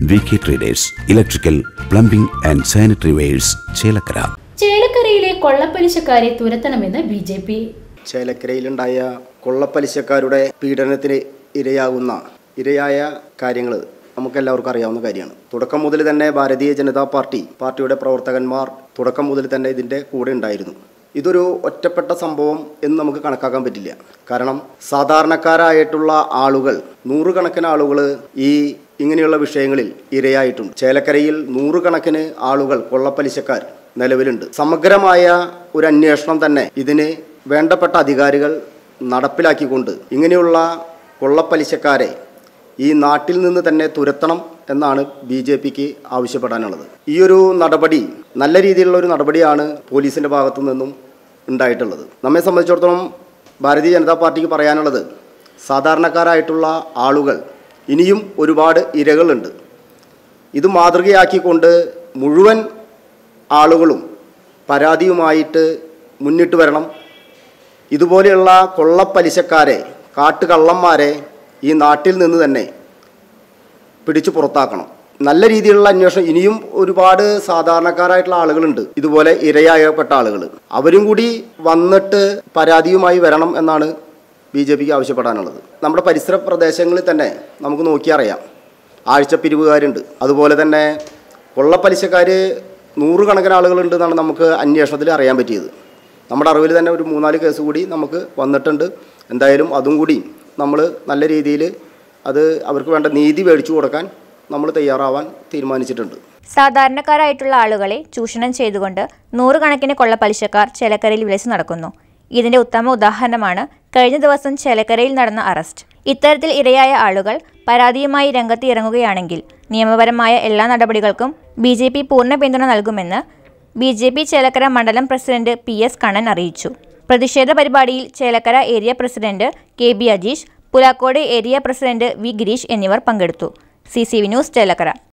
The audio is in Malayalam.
V K traders electrical plumbing and sanitary wares Chelakkara ചേലക്കരയിലെ കൊള്ളപ്പലിശക്കാരെ തുരത്തണമെന്ന് ബി ജെ പി ചേലക്കരയിലുണ്ടായ കൊള്ളപ്പലിശക്കാരുടെ പീഡനത്തിന് ഇരയാകുന്ന ഇരയായ കാര്യങ്ങൾ നമുക്കെല്ലാവർക്കും അറിയാവുന്ന കാര്യമാണ് തുടക്കം മുതൽ തന്നെ ഭാരതീയ ജനതാ പാർട്ടി പാർട്ടിയുടെ പ്രവർത്തകന്മാർ തുടക്കം മുതൽ തന്നെ ഇതിൻ്റെ കൂടെ ഉണ്ടായിരുന്നു ഇതൊരു ഒറ്റപ്പെട്ട സംഭവം എന്ന് നമുക്ക് കണക്കാക്കാൻ പറ്റില്ല കാരണം സാധാരണക്കാരായിട്ടുള്ള ആളുകൾ നൂറുകണക്കിന് ആളുകൾ ഈ ഇങ്ങനെയുള്ള വിഷയങ്ങളിൽ ഇരയായിട്ടുണ്ട് ചേലക്കരയിൽ നൂറുകണക്കിന് ആളുകൾ കൊള്ളപ്പലിശക്കാർ നിലവിലുണ്ട് സമഗ്രമായ ഒരു അന്വേഷണം തന്നെ ഇതിന് വേണ്ടപ്പെട്ട അധികാരികൾ നടപ്പിലാക്കിക്കൊണ്ട് ഇങ്ങനെയുള്ള കൊള്ളപ്പലിശക്കാരെ ഈ നാട്ടിൽ നിന്ന് തന്നെ തുരത്തണം എന്നാണ് ബി ജെ പിക്ക് ആവശ്യപ്പെടാനുള്ളത് ഈ ഒരു നടപടി നല്ല രീതിയിലുള്ള ഒരു നടപടിയാണ് പോലീസിൻ്റെ ഭാഗത്തു നിന്നും ഉണ്ടായിട്ടുള്ളത് നമ്മെ സംബന്ധിച്ചിടത്തോളം ഭാരതീയ ജനതാ പാർട്ടിക്ക് പറയാനുള്ളത് സാധാരണക്കാരായിട്ടുള്ള ആളുകൾ ഇനിയും ഒരുപാട് ഇരകളുണ്ട് ഇത് മാതൃകയാക്കിക്കൊണ്ട് മുഴുവൻ ആളുകളും പരാതിയുമായിട്ട് മുന്നിട്ട് വരണം ഇതുപോലെയുള്ള കൊള്ളപ്പലിശക്കാരെ കാട്ടുകള്ളന്മാരെ ഈ നാട്ടിൽ നിന്ന് തന്നെ പിടിച്ചു പുറത്താക്കണം നല്ല രീതിയിലുള്ള അന്വേഷണം ഇനിയും ഒരുപാട് സാധാരണക്കാരായിട്ടുള്ള ആളുകളുണ്ട് ഇതുപോലെ ഇരയായപ്പെട്ട ആളുകൾ അവരും കൂടി വന്നിട്ട് പരാതിയുമായി വരണം എന്നാണ് ബി ജെ പിക്ക് ആവശ്യപ്പെടാനുള്ളത് നമ്മുടെ പരിസര പ്രദേശങ്ങളിൽ തന്നെ നമുക്ക് നോക്കിയറിയാം ആഴ്ചപ്പിരിവുകാരുണ്ട് അതുപോലെ തന്നെ കൊള്ളപ്പലിശക്കാർ നൂറുകണക്കിന് ആളുകളുണ്ട് എന്നാണ് നമുക്ക് അന്വേഷണത്തിൽ അറിയാൻ പറ്റിയത് നമ്മുടെ അറിവിൽ തന്നെ ഒരു മൂന്നാല് കേസ് കൂടി നമുക്ക് വന്നിട്ടുണ്ട് എന്തായാലും അതും കൂടി നമ്മൾ നല്ല രീതിയിൽ അത് അവർക്ക് വേണ്ട നീതി മേടിച്ചു കൊടുക്കാൻ നമ്മൾ തയ്യാറാവാൻ തീരുമാനിച്ചിട്ടുണ്ട് സാധാരണക്കാരായിട്ടുള്ള ആളുകളെ ചൂഷണം ചെയ്തുകൊണ്ട് നൂറുകണക്കിന് കൊള്ളപ്പലിശക്കാർ ചേലക്കരയിൽ വിലസി നടക്കുന്നു ഇതിന്റെ ഉത്തമ ഉദാഹരണമാണ് കഴിഞ്ഞ ദിവസം ചേലക്കരയിൽ നടന്ന അറസ്റ്റ് ഇത്തരത്തിൽ ഇരയായ ആളുകൾ പരാതിയുമായി രംഗത്ത് ഇറങ്ങുകയാണെങ്കിൽ നിയമപരമായ എല്ലാ നടപടികൾക്കും ബി ജെ പി പൂർണ്ണ പിന്തുണ നൽകുമെന്ന് ബി ജെ പി ചേലക്കര മണ്ഡലം പ്രസിഡന്റ് പി എസ് കണ്ണൻ അറിയിച്ചു പ്രതിഷേധ പരിപാടിയിൽ Chelakkara area president K B Ajeesh Pulakkode area president V Gireesh എന്നിവർ പങ്കെടുത്തു C C V news Chelakkara